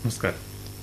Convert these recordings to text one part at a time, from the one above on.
നമസ്കാരം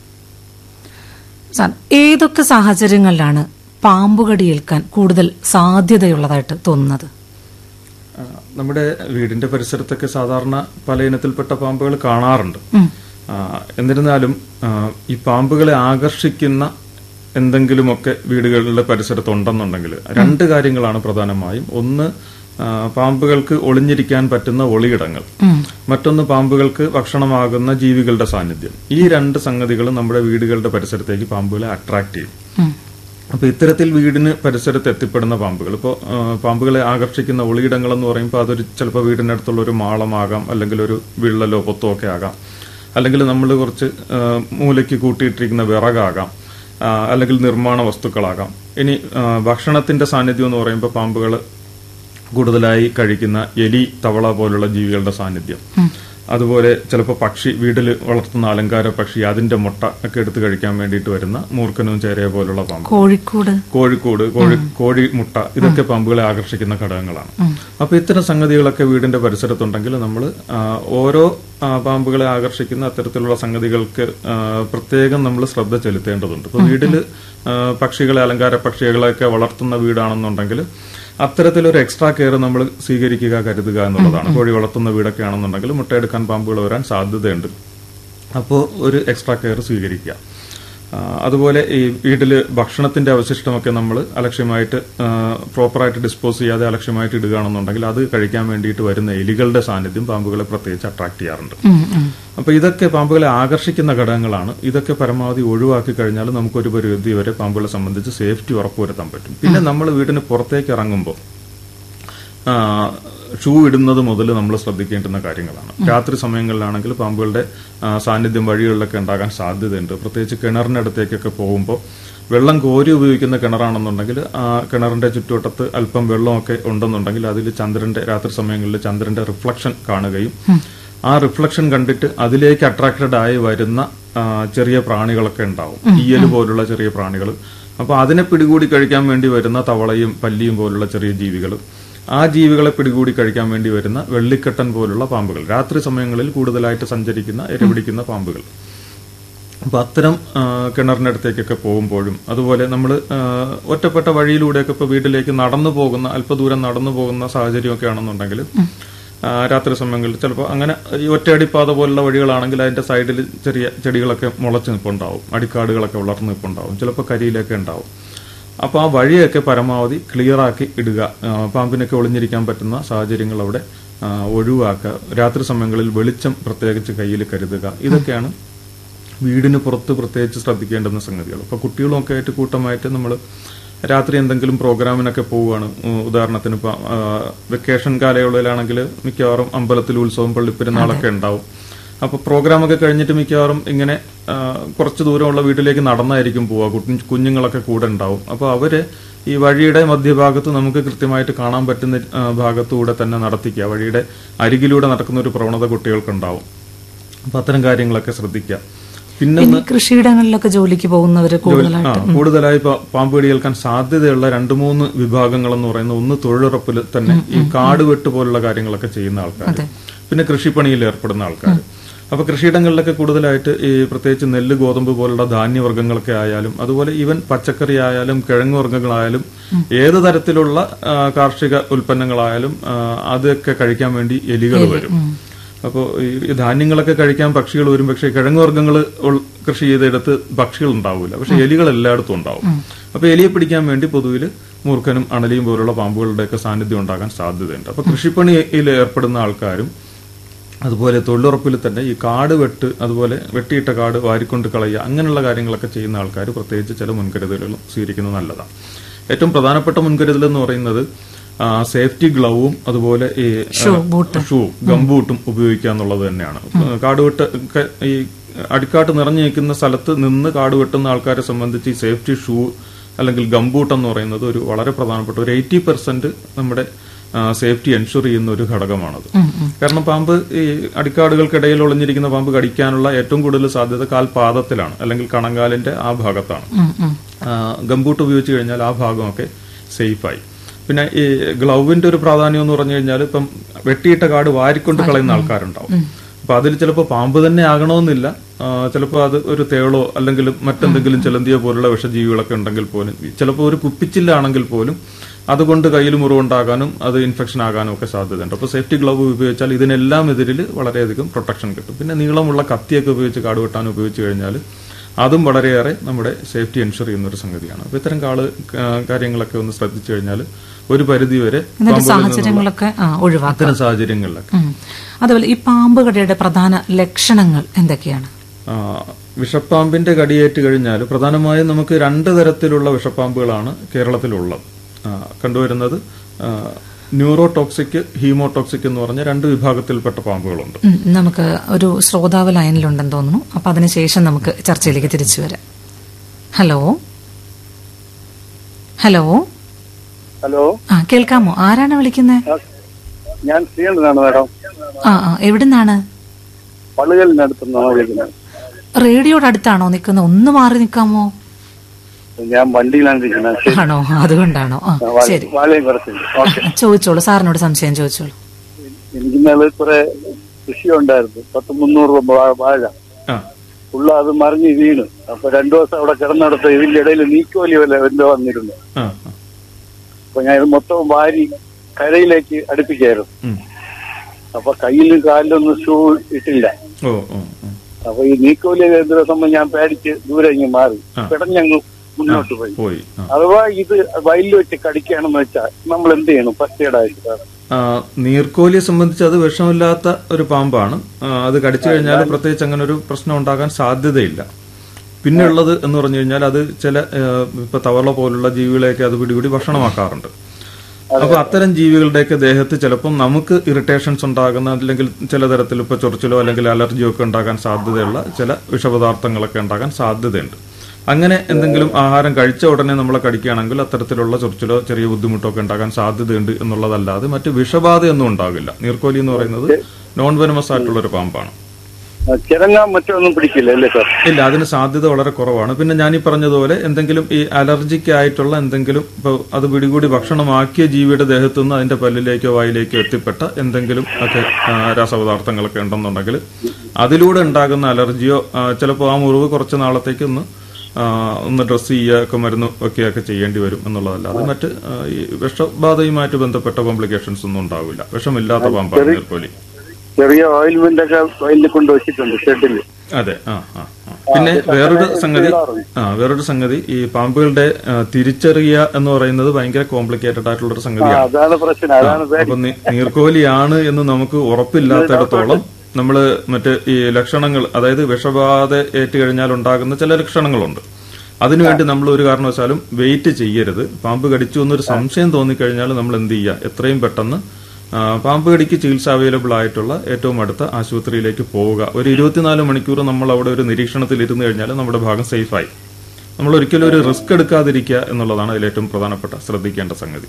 സാർ ഏതൊക്കെ സാഹചര്യങ്ങളിലാണ് പാമ്പുകടി ഏൽക്കാൻ കൂടുതൽ സാധ്യതയുള്ളതായിട്ട് തോന്നുന്നത് ആ, നമ്മുടെ വീടിന്റെ പരിസരത്തൊക്കെ സാധാരണ പല ഇനത്തിൽപ്പെട്ട പാമ്പുകൾ കാണാറുണ്ട് ആ, എന്നിരുന്നാലും ആ, ഈ പാമ്പുകളെ ആകർഷിക്കുന്ന എന്തെങ്കിലുമൊക്കെ വീടുകളുടെ പരിസരത്തുണ്ടെന്നുണ്ടെങ്കിൽ രണ്ട് കാര്യങ്ങളാണ് പ്രധാനമായും ഒന്ന് ആ, പാമ്പുകൾക്ക് ഒളിഞ്ഞിരിക്കാൻ പറ്റുന്ന ഒളിയിടങ്ങൾ മറ്റൊന്ന് പാമ്പുകൾക്ക് ഭക്ഷണമാകുന്ന ജീവികളുടെ സാന്നിധ്യം ഈ രണ്ട് സംഗതികളും നമ്മുടെ വീടുകളുടെ പരിസരത്തേക്ക് പാമ്പുകളെ അട്രാക്ട് ചെയ്യും അപ്പൊ ഇത്തരത്തിൽ വീടിന് പരിസരത്ത് എത്തിപ്പെടുന്ന പാമ്പുകൾ ഇപ്പോൾ പാമ്പുകളെ ആകർഷിക്കുന്ന ഒളിയിടങ്ങൾ എന്ന് പറയുമ്പോൾ അതൊരു ചിലപ്പോൾ വീടിനടുത്തുള്ള ഒരു മാളമാകാം അല്ലെങ്കിൽ ഒരു വിള്ളലോ പൊത്തോ ഒക്കെ ആകാം അല്ലെങ്കിൽ നമ്മൾ കുറച്ച് ആ, മൂലയ്ക്ക് കൂട്ടിയിട്ടിരിക്കുന്ന വിറകാകാം ആ, അല്ലെങ്കിൽ നിർമ്മാണ വസ്തുക്കളാകാം ഇനി ആ, ഭക്ഷണത്തിന്റെ സാന്നിധ്യം എന്ന് പറയുമ്പോൾ പാമ്പുകൾ കൂടുതലായി കഴിക്കുന്ന എലി തവള പോലുള്ള ജീവികളുടെ സാന്നിധ്യം അതുപോലെ ചിലപ്പോൾ പക്ഷി വീട്ടിൽ വളർത്തുന്ന അലങ്കാര പക്ഷി അതിന്റെ മുട്ട ഒക്കെ എടുത്ത് കഴിക്കാൻ വേണ്ടിയിട്ട് വരുന്ന മൂർഖനും ചേരയ പോലുള്ള പാമ്പ് കോഴിക്കോട് കോഴിക്കോട് കോഴി കോഴി മുട്ട ഇതൊക്കെ പാമ്പുകളെ ആകർഷിക്കുന്ന ഘടകങ്ങളാണ് അപ്പൊ ഇത്തരം സംഗതികളൊക്കെ വീടിന്റെ പരിസരത്തുണ്ടെങ്കിൽ നമ്മൾ ഓരോ ആ, പാമ്പുകളെ ആകർഷിക്കുന്ന അത്തരത്തിലുള്ള സംഗതികൾക്ക് ആ, പ്രത്യേകം നമ്മൾ ശ്രദ്ധ ചെലുത്തേണ്ടതുണ്ട് ഇപ്പൊ വീട്ടില് ആ, പക്ഷികളെ അലങ്കാര പക്ഷികളെയൊക്കെ വളർത്തുന്ന വീടാണെന്നുണ്ടെങ്കിൽ അത്തരത്തിലൊരു എക്സ്ട്രാ കെയർ നമ്മൾ സ്വീകരിക്കുക കരുതുക എന്നുള്ളതാണ് കോഴി വളർത്തുന്ന വീടൊക്കെ ആണെന്നുണ്ടെങ്കിൽ മുട്ടയെടുക്കാൻ പാമ്പുകൾ വരാൻ സാധ്യതയുണ്ട് അപ്പോൾ ഒരു എക്സ്ട്രാ കെയർ സ്വീകരിക്കുക ആ, അതുപോലെ ഈ വീട്ടിൽ ഭക്ഷണത്തിന്റെ അവശിഷ്ടമൊക്കെ നമ്മൾ അലക്ഷ്യമായിട്ട് ആ, പ്രോപ്പറായിട്ട് ഡിസ്പോസ് ചെയ്യാതെ അലക്ഷ്യമായിട്ട് ഇടുകയാണെന്നുണ്ടെങ്കിൽ അത് കഴിക്കാൻ വേണ്ടിയിട്ട് വരുന്ന എലികളുടെ സാന്നിധ്യം പാമ്പുകളെ പ്രത്യേകിച്ച് അട്രാക്ട് ചെയ്യാറുണ്ട് അപ്പൊ ഇതൊക്കെ പാമ്പുകളെ ആകർഷിക്കുന്ന ഘടകങ്ങളാണ് ഇതൊക്കെ പരമാവധി ഒഴിവാക്കി കഴിഞ്ഞാൽ നമുക്കൊരു പരിധി വരെ പാമ്പുകളെ സംബന്ധിച്ച് സേഫ്റ്റി ഉറപ്പുവരുത്താൻ പറ്റും പിന്നെ നമ്മൾ വീടിന് പുറത്തേക്ക് ഇറങ്ങുമ്പോൾ ആ, ഷൂ ഇടുന്നത് മുതൽ നമ്മൾ ശ്രദ്ധിക്കേണ്ടുന്ന കാര്യങ്ങളാണ് രാത്രി സമയങ്ങളിലാണെങ്കിൽ പാമ്പുകളുടെ ആ, സാന്നിധ്യം വഴികളിലൊക്കെ ഉണ്ടാകാൻ സാധ്യതയുണ്ട് പ്രത്യേകിച്ച് കിണറിനടുത്തേക്കൊക്കെ പോകുമ്പോൾ വെള്ളം കോരി ഉപയോഗിക്കുന്ന കിണറാണെന്നുണ്ടെങ്കിൽ ആ കിണറിന്റെ ചുറ്റുവട്ടത്ത് അല്പം വെള്ളമൊക്കെ ഉണ്ടെന്നുണ്ടെങ്കിൽ അതിൽ ചന്ദ്രന്റെ രാത്രി സമയങ്ങളിൽ ചന്ദ്രന്റെ റിഫ്ലക്ഷൻ കാണുകയും ആ റിഫ്ലക്ഷൻ കണ്ടിട്ട് അതിലേക്ക് അട്രാക്റ്റഡ് ആയി വരുന്ന ആ, ചെറിയ പ്രാണികളൊക്കെ ഉണ്ടാവും ഈയല് പോലുള്ള ചെറിയ പ്രാണികൾ അപ്പൊ അതിനെ പിടികൂടി കഴിക്കാൻ വേണ്ടി വരുന്ന തവളയും പല്ലിയും പോലുള്ള ചെറിയ ജീവികൾ ആ ജീവികളെ പിടികൂടി കഴിക്കാൻ വേണ്ടി വരുന്ന വെള്ളിക്കെട്ടൻ പോലുള്ള പാമ്പുകൾ രാത്രി സമയങ്ങളിൽ കൂടുതലായിട്ട് സഞ്ചരിക്കുന്ന ഇരപിടിക്കുന്ന പാമ്പുകൾ അപ്പൊ അത്തരം ആ, കിണറിനടുത്തേക്കൊക്കെ പോകുമ്പോഴും അതുപോലെ നമ്മൾ ഒറ്റപ്പെട്ട വഴിയിലൂടെയൊക്കെ ഇപ്പൊ വീട്ടിലേക്ക് നടന്നു പോകുന്ന അല്പദൂരം നടന്നു പോകുന്ന സാഹചര്യമൊക്കെ ആണെന്നുണ്ടെങ്കിൽ ആ, രാത്രി സമയങ്ങളിൽ ചിലപ്പോൾ അങ്ങനെ ഈ ഒറ്റയടിപ്പാത പോലുള്ള വഴികളാണെങ്കിൽ അതിന്റെ സൈഡിൽ ചെറിയ ചെടികളൊക്കെ മുളച്ച് നിൽപ്പുണ്ടാവും അടിക്കാടുകളൊക്കെ വളർന്ന് നിൽപ്പുണ്ടാവും ചിലപ്പോൾ കരിയിലൊക്കെ ഉണ്ടാവും അപ്പോൾ ആ വഴിയൊക്കെ പരമാവധി ക്ലിയർ ആക്കി ഇടുക ആ, പാമ്പിനൊക്കെ ഒളിഞ്ഞിരിക്കാൻ പറ്റുന്ന സാഹചര്യങ്ങൾ അവിടെ ആ, ഒഴിവാക്കുക രാത്രി സമയങ്ങളിൽ വെളിച്ചം പ്രത്യേകിച്ച് കയ്യിൽ കരുതുക ഇതൊക്കെയാണ് വീടിന് പുറത്ത് പ്രത്യേകിച്ച് ശ്രദ്ധിക്കേണ്ടുന്ന സംഗതികൾ അപ്പോൾ കുട്ടികളുമൊക്കെ ആയിട്ട് കൂട്ടമായിട്ട് നമ്മൾ രാത്രി എന്തെങ്കിലും പ്രോഗ്രാമിനൊക്കെ പോവുകയാണ് ഉം, ഉദാഹരണത്തിന് ഇപ്പോൾ വെക്കേഷൻ കാലയളവിലാണെങ്കിൽ മിക്കവാറും അമ്പലത്തിൽ ഉത്സവം പള്ളിപ്പെരുന്നാളൊക്കെ ഉണ്ടാവും അപ്പോൾ പ്രോഗ്രാമൊക്കെ കഴിഞ്ഞിട്ട് മിക്കവാറും ഇങ്ങനെ ആ, കുറച്ച് ദൂരമുള്ള വീട്ടിലേക്ക് നടന്നായിരിക്കും പോവുക കുഞ്ഞ് കുഞ്ഞുങ്ങളൊക്കെ കൂടെ ഉണ്ടാവും അപ്പോൾ അവര് ഈ വഴിയുടെ മധ്യഭാഗത്ത് നമുക്ക് കൃത്യമായിട്ട് കാണാൻ പറ്റുന്ന ആ, ഭാഗത്തൂടെ തന്നെ നടത്തിക്കുക വഴിയുടെ അരികിലൂടെ നടക്കുന്ന ഒരു പ്രവണത കുട്ടികൾക്കുണ്ടാവും അപ്പൊ അത്തരം കാര്യങ്ങളൊക്കെ ശ്രദ്ധിക്കുക പിന്നെ പിന്നെ ഈ കൃഷിയിടങ്ങളിലൊക്കെ ജോലിക്ക് പോകുന്നവര് ആ, കൂടുതലായിട്ട് കൂടുതലായി പ- പാമ്പ് കടി ഏൽക്കാൻ സാധ്യതയുള്ള രണ്ട് മൂന്ന് വിഭാഗങ്ങൾ എന്ന് പറയുന്ന ഒന്ന് തൊഴിലുറപ്പിൽ തന്നെ ഈ കാട് വെട്ട് പോലുള്ള കാര്യങ്ങളൊക്കെ ചെയ്യുന്ന ആൾക്കാർ പിന്നെ കൃഷിപ്പണിയിൽ ഏർപ്പെടുന്ന ആൾക്കാർ അപ്പൊ കൃഷിയിടങ്ങളിലൊക്കെ കൂടുതലായിട്ട് ഈ പ്രത്യേകിച്ച് നെല്ല് ഗോതമ്പ് പോലുള്ള ധാന്യവർഗ്ഗങ്ങളൊക്കെ ആയാലും അതുപോലെ ഈവൻ പച്ചക്കറി ആയാലും കിഴങ്ങ് വർഗ്ഗങ്ങളായാലും ഏത് തരത്തിലുള്ള ആ, കാർഷിക ഉൽപ്പന്നങ്ങളായാലും ആ, അതൊക്കെ കഴിക്കാൻ വേണ്ടി എലികൾ വരും അപ്പോൾ ഈ ധാന്യങ്ങളൊക്കെ കഴിക്കാൻ പക്ഷികൾ വരും പക്ഷേ കിഴങ്ങ് വർഗ്ഗങ്ങൾ കൃഷി ചെയ്തെടുത്ത് പക്ഷികൾ ഉണ്ടാവില്ല പക്ഷെ എലികൾ എല്ലായിടത്തും ഉണ്ടാവും അപ്പൊ എലിയെ പിടിക്കാൻ വേണ്ടി പൊതുവിൽ മൂർഖനും അണലിയും പോലുള്ള പാമ്പുകളുടെയൊക്കെ സാന്നിധ്യം ഉണ്ടാകാൻ സാധ്യതയുണ്ട് അപ്പൊ കൃഷിപ്പണിയിൽ ഏർപ്പെടുന്ന ആൾക്കാരും അതുപോലെ തൊഴിലുറപ്പിൽ തന്നെ ഈ കാട് വെട്ട് അതുപോലെ വെട്ടിയിട്ട കാട് വാരിക്കൊണ്ട് കളയുക അങ്ങനെയുള്ള കാര്യങ്ങളൊക്കെ ചെയ്യുന്ന ആൾക്കാർ പ്രത്യേകിച്ച് ചില മുൻകരുതലുകളും സ്വീകരിക്കുന്നത് നല്ലതാണ് ഏറ്റവും പ്രധാനപ്പെട്ട മുൻകരുതൽ എന്ന് പറയുന്നത് ആ, സേഫ്റ്റി ഗ്ലൗവും അതുപോലെ ഈ ഷൂ, ബൂട്ട്. ഷൂ ഗംബൂട്ടും ഉപയോഗിക്കുക എന്നുള്ളത് തന്നെയാണ് കാടുവെട്ട് ക- ഈ അടിക്കാട്ട് നിറഞ്ഞു നിൽക്കുന്ന സ്ഥലത്ത് നിന്ന് കാട് വെട്ടുന്ന ആൾക്കാരെ സംബന്ധിച്ച് ഈ സേഫ്റ്റി ഷൂ അല്ലെങ്കിൽ ഗംബൂട്ട് എന്ന് പറയുന്നത് ഒരു വളരെ പ്രധാനപ്പെട്ട ഒരു എയ്റ്റി പെർസെന്റ് നമ്മുടെ സേഫ്റ്റി എൻഷുർ ചെയ്യുന്ന ഒരു ഘടകമാണത് കാരണം പാമ്പ് ഈ അടിക്കാടുകൾക്കിടയിൽ ഒളിഞ്ഞിരിക്കുന്ന പാമ്പ് കടിക്കാനുള്ള ഏറ്റവും കൂടുതൽ സാധ്യത കാൽപാദത്തിലാണ് അല്ലെങ്കിൽ കണങ്കാലിന്റെ ആ ഭാഗത്താണ് ആ, ഗംബൂട്ട് ഉപയോഗിച്ച് കഴിഞ്ഞാൽ ആ ഭാഗമൊക്കെ സേഫായി പിന്നെ ഈ ഗ്ലൗവിന്റെ ഒരു പ്രാധാന്യം എന്ന് പറഞ്ഞു കഴിഞ്ഞാൽ ഇപ്പം വെട്ടിയിട്ട കാട് വാരിക്കൊണ്ട് കളയുന്ന ആൾക്കാരുണ്ടാവും അപ്പൊ അതിൽ ചിലപ്പോൾ പാമ്പ് തന്നെ ആകണമെന്നില്ല ചിലപ്പോൾ അത് ഒരു തേളോ അല്ലെങ്കിൽ മറ്റെന്തെങ്കിലും ചിലന്തിയോ പോലുള്ള വിഷജീവികളൊക്കെ ഉണ്ടെങ്കിൽ പോലും ചിലപ്പോൾ ഒരു കുപ്പിച്ചില്ലാണെങ്കിൽ പോലും അതുകൊണ്ട് കയ്യിൽ മുറിവുണ്ടാകാനും അത് ഇൻഫെക്ഷൻ ആകാനും ഒക്കെ സാധ്യതയുണ്ട് അപ്പോൾ സേഫ്റ്റി ഗ്ലൗവ് ഉപയോഗിച്ചാൽ ഇതിനെല്ലാം എതിരിൽ വളരെയധികം പ്രൊട്ടക്ഷൻ കിട്ടും പിന്നെ നീളമുള്ള കത്തിയൊക്കെ ഉപയോഗിച്ച് കാട് വെട്ടാൻ ഉപയോഗിച്ച് കഴിഞ്ഞാൽ അതും വളരെയേറെ നമ്മുടെ സേഫ്റ്റി എൻഷുർ ചെയ്യുന്ന ഒരു സംഗതിയാണ് അപ്പോൾ ഇത്തരം കാള് ആ, കാര്യങ്ങളൊക്കെ ഒന്ന് ശ്രദ്ധിച്ചു കഴിഞ്ഞാൽ ഒരു പരിധി വരെ ഇങ്ങനത്തെ സാഹചര്യങ്ങളൊക്കെ ആ, ഒഴിവാക്കാം ഇത്തരം സാഹചര്യങ്ങളിലൊക്കെ ഉം. അതുപോലെ ഈ പാമ്പ് കടിയുടെ പ്രധാന ലക്ഷണങ്ങൾ എന്തൊക്കെയാണ് ആ, വിഷപ്പാമ്പിന്റെ കടിയേറ്റ് കഴിഞ്ഞാൽ പ്രധാനമായും നമുക്ക് രണ്ട് തരത്തിലുള്ള വിഷപ്പാമ്പുകളാണ് കേരളത്തിലുള്ളത് ആ, കണ്ടുവരുന്നത് ആ, ന്യൂറോടോക്സിക് ഹീമോടോക്സിക് എന്ന് പറഞ്ഞ രണ്ട് വിഭാഗത്തിൽപ്പെട്ട പാമ്പുകളുണ്ട് ഉം, നമുക്ക് ഒരു ശ്രോതാവ് ലൈനിലുണ്ടെന്ന് തോന്നുന്നു അപ്പൊ അതിനുശേഷം നമുക്ക് ചർച്ചയിലേക്ക് തിരിച്ചു വരാം ഹലോ ഹലോ ഹലോ ആ കേൾക്കാമോ ആരാണ് വിളിക്കുന്നത് ഞാൻ ശ്രീകണ്ഠനാണ് മാഡം ആ ആ എവിടുന്നാണ് പള്ളുകലിനടുത്തുനിന്നാണ് വിളിക്കുന്നത് റേഡിയോയുടെ അടുത്താണോ നിൽക്കുന്നത് ഒന്ന് മാറി നിൽക്കാമോ ഞാൻ വണ്ടിയിലാണ് ഇരിക്കുന്നത് ശരി. ആണോ അതുകൊണ്ടാണോ ആ വാ- ശരി വാലയും കുറച്ചുണ്ട് ഓക്കെ ചോദിച്ചോളൂ സാറിനോട് സംശയം ചോദിച്ചോളൂ എനിക്ക് ഇന്നലെ കുറെ കൃഷി ഉണ്ടായിരുന്നു പത്ത് മുന്നൂറ് രൂപ വാ- വാഴ ആ ഉള്ള അത് മറിഞ്ഞ് വീണ് അപ്പൊ രണ്ടു ദിവസം അവിടെ കിടന്നെടുത്ത് ഇതിന്റെ ഇടയിൽ നീക്കോലി വല്ല എന്തോ വന്നിരുന്നു ആ ആ. അപ്പൊ ഞാൻ ഇത് മൊത്തം വാരി കരയിലേക്ക് അടുപ്പിക്കായിരുന്നു ഉം. അപ്പൊ കയ്യിലും കാലിലും ഒന്നും ഷൂ ഇട്ടില്ല ഓ ഓ ഓ. അപ്പൊ ഈ നീക്കോലി എതിരെ ഞാൻ പേടിച്ച് ദൂരെ ഇങ്ങ് മാറി ആ. പെടഞ്ഞങ്ങ് മുന്നോട്ട് പോയി പോയി ആ. അഥവാ ഇത് വയലിൽ വെച്ച് കടിക്കുകയാണെന്ന് വെച്ചാൽ നമ്മൾ എന്ത് ചെയ്യണം ഫസ്റ്റ് എയ്ഡ് ആയിട്ട് സാർ ആ, നീർക്കോലിയെ സംബന്ധിച്ച് അത് വിഷമില്ലാത്ത ഒരു പാമ്പാണ് ആ, അത് കടിച്ചു കഴിഞ്ഞാൽ പ്രത്യേകിച്ച് അങ്ങനെ ഒരു പ്രശ്നം ഉണ്ടാകാൻ സാധ്യതയില്ല പിന്നെ ഉള്ളത് എന്ന് പറഞ്ഞു കഴിഞ്ഞാൽ അത് ചില ആ, ഇപ്പൊ തവള പോലുള്ള ജീവികളെയൊക്കെ അത് പിടികൂടി ഭക്ഷണമാക്കാറുണ്ട് അപ്പൊ അത്തരം ജീവികളുടെയൊക്കെ ദേഹത്ത് ചിലപ്പം നമുക്ക് ഇറിറ്റേഷൻസ് ഉണ്ടാകുന്ന അല്ലെങ്കിൽ ചില തരത്തിൽ ഇപ്പൊ ചൊറിച്ചിലോ അല്ലെങ്കിൽ അലർജിയോ ഒക്കെ ഉണ്ടാകാൻ സാധ്യതയുള്ള ചില വിഷപദാർത്ഥങ്ങളൊക്കെ ഉണ്ടാകാൻ സാധ്യതയുണ്ട് അങ്ങനെ എന്തെങ്കിലും ആഹാരം കഴിച്ച ഉടനെ നമ്മളെ കടിക്കുകയാണെങ്കിൽ അത്തരത്തിലുള്ള ചൊറിച്ചിലോ ചെറിയ ബുദ്ധിമുട്ടോ ഒക്കെ ഉണ്ടാകാൻ സാധ്യതയുണ്ട് എന്നുള്ളതല്ലാതെ മറ്റ് വിഷബാധയൊന്നും ഉണ്ടാകില്ല നീർക്കോലി എന്ന് പറയുന്നത് നോൺ വെനമസ് ആയിട്ടുള്ള ഒരു പാമ്പാണ് ചിരങ്ങ മറ്റൊന്നും പിടിക്കില്ല അല്ലേ സാർ ഇല്ല അതിന് സാധ്യത വളരെ കുറവാണ് പിന്നെ ഞാൻ ഈ പറഞ്ഞതുപോലെ എന്തെങ്കിലും ഈ അലർജിക്ക് ആയിട്ടുള്ള എന്തെങ്കിലും ഇപ്പൊ അത് പിടികൂടി ഭക്ഷണമാക്കിയ ജീവിയുടെ ദേഹത്തു നിന്ന് അതിന്റെ പല്ലിലേക്കോ വായിലേക്കോ എത്തിപ്പെട്ട എന്തെങ്കിലും ഒക്കെ ആ, രാസപദാർത്ഥങ്ങളൊക്കെ ഉണ്ടെന്നുണ്ടെങ്കിൽ അതിലൂടെ ഉണ്ടാകുന്ന അലർജിയോ ചിലപ്പോൾ ആ മുറിവ് കുറച്ച് നാളത്തേക്ക് ഒന്ന് ആ, ഒന്ന് ഡ്രസ് ചെയ്യുക ഒക്കെ മരുന്ന് വെക്കുകയൊക്കെ ചെയ്യേണ്ടി വരും എന്നുള്ളതല്ലാതെ മറ്റ് ആ, ഈ വിഷബാധയുമായിട്ട് ബന്ധപ്പെട്ട കോംപ്ലിക്കേഷൻസ് ഒന്നും ഉണ്ടാവില്ല വിഷമില്ലാത്ത പാമ്പാണ് നീർക്കോലി ചെറിയ ഓയിൽമെന്റ് ഒക്കെ വയലിൽ കൊണ്ട് വെച്ചിട്ടുണ്ട് ഷെഡിൽ അതെ ആ ആ ആ. പിന്നെ വേറൊരു സംഗതി ആ വേറൊരു സംഗതി ഈ പാമ്പുകളുടെ ആ, തിരിച്ചറിയുക എന്ന് പറയുന്നത് ഭയങ്കര കോംപ്ലിക്കേറ്റഡ് ആയിട്ടുള്ള ഒരു സംഗതിയാണ് അതാണ് പ്രശ്നം അതാണ് പേടി. അപ്പൊ നി- നീർക്കോലിയാണ് എന്ന് നമുക്ക് ഉറപ്പില്ലാത്തിടത്തോളം നമ്മള് മറ്റ് ഈ ലക്ഷണങ്ങൾ അതായത് വിഷബാധ ഏറ്റു കഴിഞ്ഞാൽ ഉണ്ടാകുന്ന ചില ലക്ഷണങ്ങളുണ്ട് അതിനുവേണ്ടി നമ്മൾ ഒരു കാരണവശാലും വെയിറ്റ് ചെയ്യരുത് പാമ്പ് കടിച്ചു എന്നൊരു സംശയം തോന്നിക്കഴിഞ്ഞാൽ നമ്മൾ എന്ത് ചെയ്യുക എത്രയും പെട്ടെന്ന് ആ, പാമ്പ് കടിക്ക് ചികിത്സ അവൈലബിൾ ആയിട്ടുള്ള ഏറ്റവും അടുത്ത ആശുപത്രിയിലേക്ക് പോവുക ഒരു ഇരുപത്തിനാല് മണിക്കൂർ നമ്മൾ അവിടെ ഒരു നിരീക്ഷണത്തിൽ ഇരുന്ന് കഴിഞ്ഞാൽ നമ്മുടെ ഭാഗം സേഫായി നമ്മൾ ഒരിക്കലും ഒരു റിസ്ക് എടുക്കാതിരിക്കുക എന്നുള്ളതാണ് അതിൽ ഏറ്റവും പ്രധാനപ്പെട്ട ശ്രദ്ധിക്കേണ്ട സംഗതി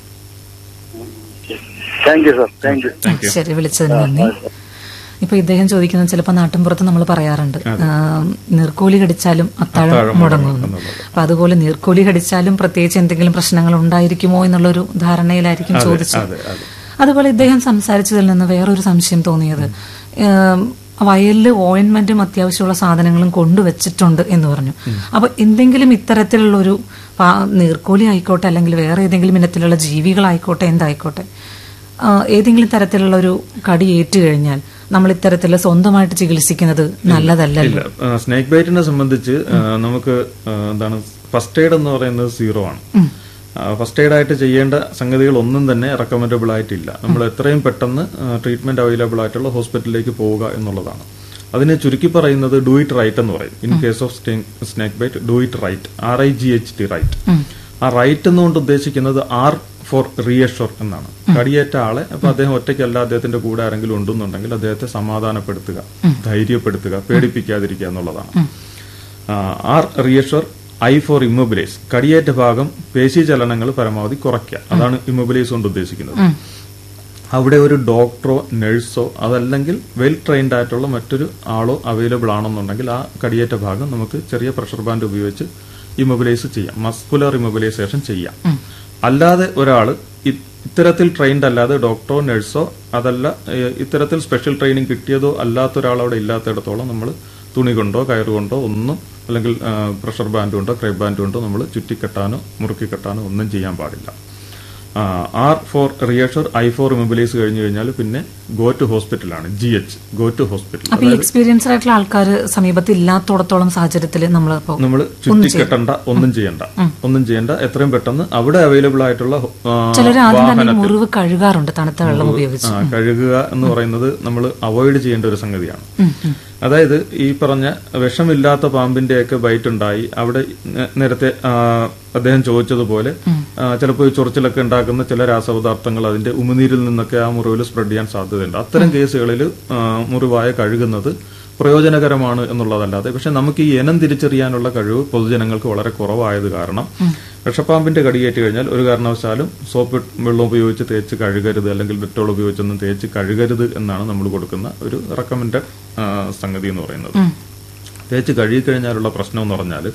thank you sir thank you thank you ശരി വിളിച്ചതിന് നന്ദി ഇപ്പൊ ഇദ്ദേഹം ചോദിക്കുന്നത് ചിലപ്പോൾ നാട്ടിൻപുറത്ത് നമ്മൾ പറയാറുണ്ട് ആ, നീർക്കോലി കടിച്ചാലും അത്താഴം അത്താഴം മുടങ്ങുന്നു എന്നുള്ളത്. അപ്പൊ അതുപോലെ നീർക്കോലി കടിച്ചാലും പ്രത്യേകിച്ച് എന്തെങ്കിലും പ്രശ്നങ്ങൾ ഉണ്ടായിരിക്കുമോ എന്നുള്ളൊരു ധാരണയിലായിരിക്കും ചോദിച്ചത് അതെ അതെ അതുപോലെ ഇദ്ദേഹം സംസാരിച്ചതിൽ നിന്ന് വേറൊരു സംശയം തോന്നിയത് ഏം, വയലില് ഓയിൻമെന്റും അത്യാവശ്യമുള്ള സാധനങ്ങളും കൊണ്ടുവച്ചിട്ടുണ്ട് എന്ന് പറഞ്ഞു അപ്പൊ എന്തെങ്കിലും ഇത്തരത്തിലുള്ള ഒരു പാ- നീർക്കോലി ആയിക്കോട്ടെ അല്ലെങ്കിൽ വേറെ ഏതെങ്കിലും ഇനത്തിലുള്ള ജീവികളായിക്കോട്ടെ എന്തായിക്കോട്ടെ ആ, ഏതെങ്കിലും തരത്തിലുള്ള ഒരു കടി ഏറ്റു കഴിഞ്ഞാൽ നമ്മൾ ഇത്തരത്തിൽ സ്വന്തമായിട്ട് ചികിത്സിക്കുന്നത് നല്ലതല്ലല്ലോ ഇല്ല സ്നേക്ക് ബൈറ്റിനെ സംബന്ധിച്ച് ആ, നമുക്ക് ആ, എന്താണ് ഫസ്റ്റ് എയ്ഡ് എന്ന് പറയുന്നത് സീറോ ആണ് ഫസ്റ്റ് എയ്ഡ് ആയിട്ട് ചെയ്യേണ്ട സംഗതികൾ ഒന്നും തന്നെ റെക്കമെൻഡബിൾ ആയിട്ടില്ല നമ്മൾ എത്രയും പെട്ടെന്ന് ട്രീറ്റ്മെന്റ് അവൈലബിൾ ആയിട്ടുള്ള ഹോസ്പിറ്റലിലേക്ക് പോവുക എന്നുള്ളതാണ് അതിനെ ചുരുക്കി പറയുന്നത് ഡു ഇറ്റ് റൈറ്റ് എന്ന് പറയും in case of snake bite do it right R I G H T right ആ റൈറ്റ് എന്നുകൊണ്ട് ഉദ്ദേശിക്കുന്നത് ആർ ഫോർ റീഅഷോർ എന്നാണ് കടിയേറ്റ ആളെ അപ്പൊ അദ്ദേഹം ഒറ്റയ്ക്കല്ല അദ്ദേഹത്തിന്റെ കൂടെ ആരെങ്കിലും ഉണ്ടെന്നുണ്ടെങ്കിൽ അദ്ദേഹത്തെ സമാധാനപ്പെടുത്തുക ധൈര്യപ്പെടുത്തുക പേടിപ്പിക്കാതിരിക്കുക എന്നുള്ളതാണ് R reassure I for immobilise കടിയേറ്റ ഭാഗം പേശി ചലനങ്ങൾ പരമാവധി കുറയ്ക്കുക അതാണ് ഇമ്മൊബിലൈസ് കൊണ്ട് ഉദ്ദേശിക്കുന്നത് അവിടെ ഒരു ഡോക്ടറോ നഴ്സോ അതല്ലെങ്കിൽ വെൽ ട്രെയിൻഡ് ആയിട്ടുള്ള മറ്റൊരു ആളോ അവൈലബിൾ ആണെന്നുണ്ടെങ്കിൽ ആ കടിയേറ്റ ഭാഗം നമുക്ക് ചെറിയ പ്രഷർ ബാൻഡ് ഉപയോഗിച്ച് ഇമ്മൊബിലൈസ് ചെയ്യാം മസ്കുലർ ഇമ്മൊബിലൈസേഷൻ ചെയ്യാം അല്ലാതെ ഒരാൾ ഇത്തരത്തിൽ ട്രെയിൻഡ് അല്ലാതെ ഡോക്ടറോ നഴ്സോ അതല്ല ഏഹ്, ഇത്തരത്തിൽ സ്പെഷ്യൽ ട്രെയിനിങ് കിട്ടിയതോ അല്ലാത്ത ഒരാൾ അവിടെ ഇല്ലാത്തിടത്തോളം നമ്മൾ തുണി കൊണ്ടോ കയറ് കൊണ്ടോ ഒന്നും അല്ലെങ്കിൽ പ്രഷർ ബാൻഡ് കൊണ്ടോ ക്രൈബ് ബാൻഡ് കൊണ്ടോ നമ്മൾ ചുറ്റിക്കെട്ടാനോ മുറുക്കി കെട്ടാനോ ഒന്നും ചെയ്യാൻ പാടില്ല R for reassure I for immobilise കഴിഞ്ഞു കഴിഞ്ഞാൽ പിന്നെ ഗോ ടു ഹോസ്പിറ്റലാണ് G H go to hospital അപ്പൊ ഈ എക്സ്പീരിയൻസ്ഡ് ആയിട്ടുള്ള ആൾക്കാർ സമീപത്ത് ഇല്ലാത്തോടത്തോളം സാഹചര്യത്തിൽ നമ്മൾ ഇപ്പോൾ നമ്മൾ ചുറ്റിക്കെട്ടണ്ട ഒന്നും ചെയ്യണ്ട ഒന്നും ചെയ്യണ്ട എത്രയും പെട്ടെന്ന് അവിടെ അവൈലബിൾ ആയിട്ടുള്ള ആ, ചിലർ ആദ്യം തന്നെ ഈ മുറിവ് കഴുകാറുണ്ട് തണുത്ത വെള്ളം ഉപയോഗിച്ച് ആ, കഴുകുക എന്ന് പറയുന്നത് നമ്മൾ അവോയ്ഡ് ചെയ്യേണ്ട ഒരു സംഗതിയാണ് അതായത് ഈ പറഞ്ഞ വിഷമില്ലാത്ത പാമ്പിന്റെയൊക്കെ ബൈറ്റ് ഉണ്ടായി അവിടെ നേ- നേരത്തെ ആ, അദ്ദേഹം ചോദിച്ചതുപോലെ ചിലപ്പോൾ ഈ ചൊറിച്ചിലൊക്കെ ഉണ്ടാക്കുന്ന ചില രാസപദാർത്ഥങ്ങൾ അതിന്റെ ഉമിനീരിൽ നിന്നൊക്കെ ആ മുറിവിൽ സ്പ്രെഡ് ചെയ്യാൻ സാധ്യതയുണ്ട് അത്തരം കേസുകളിൽ ആ, മുറിവായ കഴുകുന്നത് പ്രയോജനകരമാണ് എന്നുള്ളതല്ലാതെ പക്ഷെ നമുക്ക് ഈ ഇനം തിരിച്ചറിയാനുള്ള കഴിവ് പൊതുജനങ്ങൾക്ക് വളരെ കുറവായത് കാരണം വിഷപ്പാമ്പിന്റെ കടിയേറ്റ് കഴിഞ്ഞാൽ ഒരു കാരണവശാലും സോപ്പ് വെള്ളം ഉപയോഗിച്ച് തേച്ച് കഴുകരുത് അല്ലെങ്കിൽ ഡെറ്റോൾ ഉപയോഗിച്ചൊന്നും തേച്ച് കഴുകരുത് എന്നാണ് നമ്മൾ കൊടുക്കുന്ന ഒരു റെക്കമെൻഡഡ് സംഗതി എന്ന് പറയുന്നത് തേച്ച് കഴുകിക്കഴിഞ്ഞാലുള്ള പ്രശ്നം എന്ന് പറഞ്ഞാൽ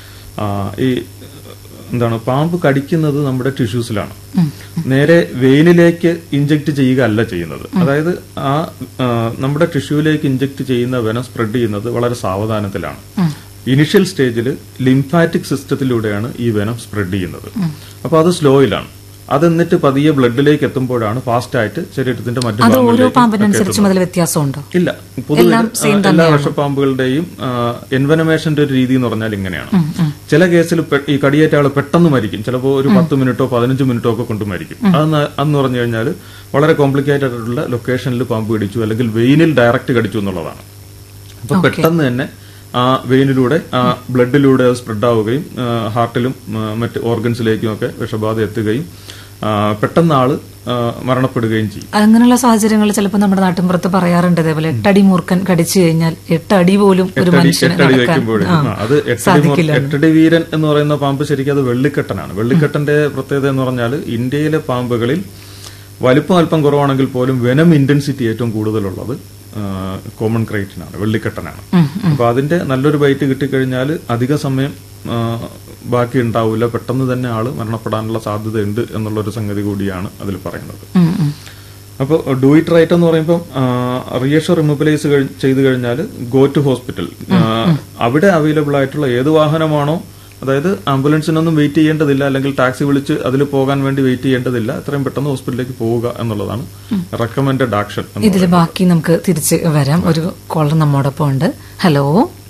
ഈ എന്താണ് പാമ്പ് കടിക്കുന്നത് നമ്മുടെ ടിഷ്യൂസിലാണ് നേരെ വെയിനിലേക്ക് ഇഞ്ചക്ട് ചെയ്യുക അല്ല ചെയ്യുന്നത് അതായത് ആ ആ, നമ്മുടെ ടിഷ്യൂലേക്ക് ഇഞ്ചക്ട് ചെയ്യുന്ന വെനം സ്പ്രെഡ് ചെയ്യുന്നത് വളരെ സാവധാനത്തിലാണ് ഇനിഷ്യൽ സ്റ്റേജിൽ ലിംഫാറ്റിക് സിസ്റ്റത്തിലൂടെയാണ് ഈ വെനം സ്പ്രെഡ് ചെയ്യുന്നത് അപ്പൊ അത് സ്ലോയിലാണ് അത് എന്നിട്ട് പതിയെ ബ്ലഡിലേക്ക് എത്തുമ്പോഴാണ് ഫാസ്റ്റ് ആയിട്ട് ശരീരത്തിന്റെ മറ്റു അത് ഓരോ ഭാഗങ്ങളിലേക്ക് പാമ്പിനനുസരിച്ചും അതിൽ വ്യത്യാസമുണ്ടോ ഇല്ല പൊതുവെ ആ, എല്ലാ വിഷപ്പാമ്പുകളുടെയും എൻവനമേഷന്റെ ഒരു രീതി എന്ന് പറഞ്ഞാൽ ഇങ്ങനെയാണ് ചില കേസിൽ പെ- ഈ കടിയേറ്റ ആള് പെട്ടെന്ന് മരിക്കും ചിലപ്പോൾ ഒരു പത്ത് മിനിറ്റോ പതിനഞ്ച് മിനിറ്റോ ഒക്കെ കൊണ്ട് മരിക്കും അതെന്ന് അന്ന് പറഞ്ഞു കഴിഞ്ഞാൽ വളരെ കോംപ്ലിക്കേറ്റഡ് ആയിട്ടുള്ള ലൊക്കേഷനിൽ പാമ്പ് കടിച്ചു അല്ലെങ്കിൽ വെയിനിൽ ഡയറക്റ്റ് കടിച്ചു എന്നുള്ളതാണ് അപ്പൊ പെട്ടെന്ന് തന്നെ ആ വെയിനിലൂടെ ആ ബ്ലഡിലൂടെ അത് സ്പ്രെഡ് ആവുകയും ആ, ഹാർട്ടിലും ആ, മറ്റ് ഓർഗൻസിലേക്കും ഒക്കെ വിഷബാധ എത്തുകയും ആ, പെട്ടെന്ന് ആള് ആ, മരണപ്പെടുകയും ചെയ്യും അങ്ങനെയുള്ള സാഹചര്യങ്ങളിൽ ചിലപ്പോൾ നമ്മുടെ നാട്ടിൻപുറത്ത് പറയാറുണ്ട് ഇതേപോലെ എട്ടടി മൂർഖൻ കടിച്ചു കഴിഞ്ഞാൽ എട്ടടി പോലും ഒരു എട്ടടി മനുഷ്യന് എട്ടടി നടക്കാൻ വെക്കുമ്പോഴേ ആ, ആ, അത് എട്ടടി സാധിക്കില്ല മോ- എട്ടടി വീരൻ എന്ന് പറയുന്ന പാമ്പ് ശരിക്കും അത് വെള്ളിക്കെട്ടനാണ് വെള്ളിക്കെട്ടന്റെ പ്രത്യേകത എന്ന് പറഞ്ഞാൽ ഇന്ത്യയിലെ പാമ്പുകളിൽ വലിപ്പം അല്പം കുറവാണെങ്കിൽ പോലും വെനം ഇന്റൻസിറ്റി ഏറ്റവും കൂടുതലുള്ളത് കോമൺ ക്രൈറ്റിനാണ് വെള്ളിക്കെട്ടനാണ് അപ്പൊ അതിന്റെ നല്ലൊരു ബൈറ്റ് കിട്ടിക്കഴിഞ്ഞാൽ അധിക സമയം ആ, ബാക്കി ഉണ്ടാവില്ല പെട്ടെന്ന് തന്നെ ആള് മരണപ്പെടാനുള്ള സാധ്യതയുണ്ട് എന്നുള്ളൊരു സംഗതി കൂടിയാണ് അതിൽ പറയുന്നത് ഉം, ഉം. അപ്പോൾ ഡു ഇറ്റ് റൈറ്റ് എന്ന് പറയുമ്പോൾ റിയഷർ ഇമ്മൊബിലൈസ് ചെയ്ത് കഴിഞ്ഞാൽ ഗോ ടു ഹോസ്പിറ്റൽ അവിടെ അവൈലബിൾ ആയിട്ടുള്ള ഏത് വാഹനമാണോ അതായത് ആംബുലൻസിനൊന്നും വെയിറ്റ് ചെയ്യേണ്ടതില്ല അല്ലെങ്കിൽ ടാക്സി വിളിച്ച് അതിൽ പോകാൻ വേണ്ടി വെയിറ്റ് ചെയ്യേണ്ടതില്ല എത്രയും പെട്ടെന്ന് ഹോസ്പിറ്റലിലേക്ക് പോവുക എന്നുള്ളതാണ് റെക്കമെൻഡഡ് ആക്ഷൻ ഇതിൽ ബാക്കി നമുക്ക് തിരിച്ച് വരാം ഒരു കോളർ നമ്മോടൊപ്പം ഉണ്ട് ഹലോ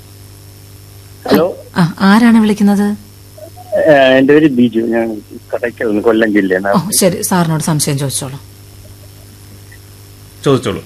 ഹലോ ആ ആരാണ് വിളിക്കുന്നത് ഏഹ് എന്റെ പേര് ബിജു ഞാൻ കടയ്ക്കൽ നിന്ന് കൊല്ലം ജില്ലയാണ് ഓ ശരി സാറിനോട് സംശയം ചോദിച്ചോളൂ ചോദിച്ചോളൂ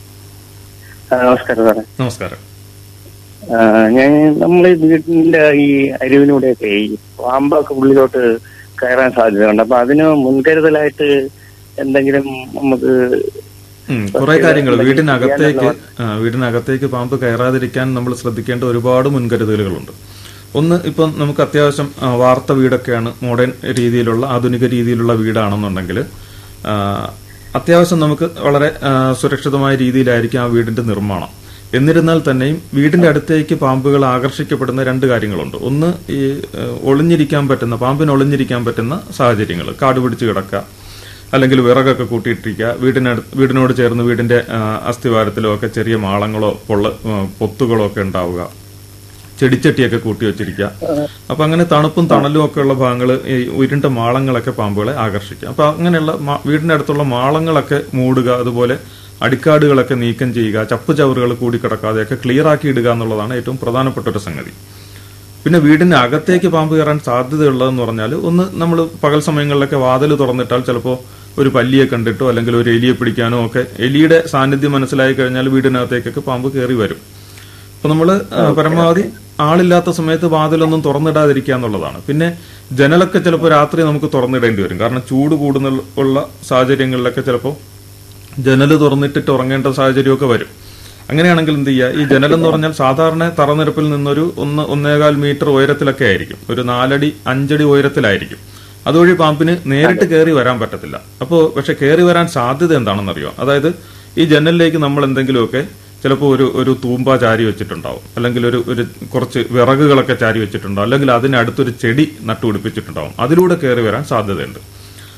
ആ, നമസ്കാരം സാറേ നമസ്കാരം ആ, ഞാൻ നമ്മളെ വീടിന്റെ ഈ അരുവിലൂടെയൊക്കെ ഈ പാമ്പൊക്കെ ഉള്ളിലോട്ട് കയറാൻ സാധ്യതയുണ്ട് അപ്പൊ അതിന് മുൻകരുതലായിട്ട് എന്തെങ്കിലും നമുക്ക് ഉം, കുറെ കാര്യങ്ങൾ വീടിനകത്തേക്ക് ആ, വീടിനകത്തേക്ക് പാമ്പ് കയറാതിരിക്കാൻ നമ്മൾ ശ്രദ്ധിക്കേണ്ട ഒരുപാട് മുൻകരുതലുകളുണ്ട് ഒന്ന് ഇപ്പം നമുക്ക് അത്യാവശ്യം ആ, വാർത്ത വീടൊക്കെയാണ് മോഡേൺ രീതിയിലുള്ള ആധുനിക രീതിയിലുള്ള വീടാണെന്നുണ്ടെങ്കിൽ ആ, അത്യാവശ്യം നമുക്ക് വളരെ ആ, സുരക്ഷിതമായ രീതിയിലായിരിക്കും ആ വീടിന്റെ നിർമ്മാണം എന്നിരുന്നാൽ തന്നെയും വീടിന്റെ അടുത്തേക്ക് പാമ്പുകൾ ആകർഷിക്കപ്പെടുന്ന രണ്ട് കാര്യങ്ങളുണ്ട് ഒന്ന് ഈ ആ, ഒളിഞ്ഞിരിക്കാൻ പറ്റുന്ന പാമ്പിന് ഒളിഞ്ഞിരിക്കാൻ പറ്റുന്ന സാഹചര്യങ്ങൾ കാട് പിടിച്ച് കിടക്കുക അല്ലെങ്കിൽ വിറകൊക്കെ കൂട്ടിയിട്ടിരിക്കുക വീടിനടു വീടിനോട് ചേർന്ന് വീടിന്റെ ആ, അസ്ഥിവാരത്തിലോ ഒക്കെ ചെറിയ മാളങ്ങളോ പൊള്ള ആ, പൊത്തുകളോ ഒക്കെ ഉണ്ടാവുക ചെടിച്ചട്ടിയൊക്കെ കൂട്ടി വെച്ചിരിക്കുക അപ്പൊ അങ്ങനെ തണുപ്പും തണലും ഒക്കെ ഉള്ള ഭാഗങ്ങൾ ഈ ഉരുണ്ട മാളങ്ങളൊക്കെ പാമ്പുകളെ ആകർഷിക്കുക അപ്പൊ അങ്ങനെയുള്ള മാ- വീടിന്റെ അടുത്തുള്ള മാളങ്ങളൊക്കെ മൂടുക അതുപോലെ അടിക്കാടുകളൊക്കെ നീക്കം ചെയ്യുക ചപ്പ് ചവറുകൾ കൂടിക്കിടക്കാതെയൊക്കെ ക്ലിയർ ആക്കി ഇടുക എന്നുള്ളതാണ് ഏറ്റവും പ്രധാനപ്പെട്ട ഒരു സംഗതി പിന്നെ വീടിന്റെ അകത്തേക്ക് പാമ്പ് കയറാൻ സാധ്യതയുള്ളതെന്ന് പറഞ്ഞാൽ ഒന്ന് നമ്മൾ പകൽ സമയങ്ങളിലൊക്കെ വാതിൽ തുറന്നിട്ടാൽ ചിലപ്പോൾ ഒരു പല്ലിയെ കണ്ടിട്ടോ അല്ലെങ്കിൽ ഒരു എലിയെ പിടിക്കാനോ ഒക്കെ എലിയുടെ സാന്നിധ്യം മനസ്സിലായി കഴിഞ്ഞാൽ വീടിനകത്തേക്കൊക്കെ പാമ്പ് കയറി വരും അപ്പൊ നമ്മൾ പരമാവധി ആളില്ലാത്ത സമയത്ത് വാതിലൊന്നും തുറന്നിടാതിരിക്കുക എന്നുള്ളതാണ് പിന്നെ ജനലൊക്കെ ചിലപ്പോൾ രാത്രി നമുക്ക് തുറന്നിടേണ്ടി വരും കാരണം ചൂട് കൂടുന്ന ഉള്ള സാഹചര്യങ്ങളിലൊക്കെ ചിലപ്പോൾ ജനല് തുറന്നിട്ടിട്ട് ഉറങ്ങേണ്ട സാഹചര്യമൊക്കെ വരും അങ്ങനെയാണെങ്കിൽ എന്ത് ചെയ്യുക ഈ ജനൽ എന്ന് പറഞ്ഞാൽ സാധാരണ തറനിരപ്പിൽ നിന്നൊരു ഒന്ന് ഒന്നേകാൽ മീറ്റർ ഉയരത്തിലൊക്കെ ആയിരിക്കും ഒരു നാലടി അഞ്ചടി ഉയരത്തിലായിരിക്കും അതുവഴി പാമ്പിന് നേരിട്ട് കയറി വരാൻ പറ്റത്തില്ല അപ്പോൾ പക്ഷെ കയറി വരാൻ സാധ്യത എന്താണെന്നറിയോ അതായത് ഈ ജനലിലേക്ക് നമ്മൾ എന്തെങ്കിലുമൊക്കെ ചിലപ്പോൾ ഒരു ഒരു തൂമ്പ ചാരി വെച്ചിട്ടുണ്ടാവും അല്ലെങ്കിൽ ഒരു ഒരു കുറച്ച് വിറകുകളൊക്കെ ചാരി വെച്ചിട്ടുണ്ടാവും അല്ലെങ്കിൽ അതിനടുത്തൊരു ചെടി നട്ടുപിടിപ്പിച്ചിട്ടുണ്ടാവും അതിലൂടെ കയറി വരാൻ സാധ്യതയുണ്ട്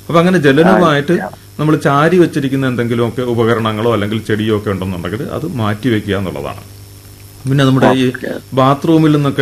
അപ്പൊ അങ്ങനെ ജലനമായിട്ട് നമ്മൾ ചാരി വെച്ചിരിക്കുന്ന എന്തെങ്കിലുമൊക്കെ ഉപകരണങ്ങളോ അല്ലെങ്കിൽ ചെടിയോ ഒക്കെ ഉണ്ടെന്നുണ്ടെങ്കിൽ അത് മാറ്റി വെക്കുക എന്നുള്ളതാണ് പിന്നെ നമ്മുടെ ഈ ബാത്റൂമിൽ നിന്നൊക്കെ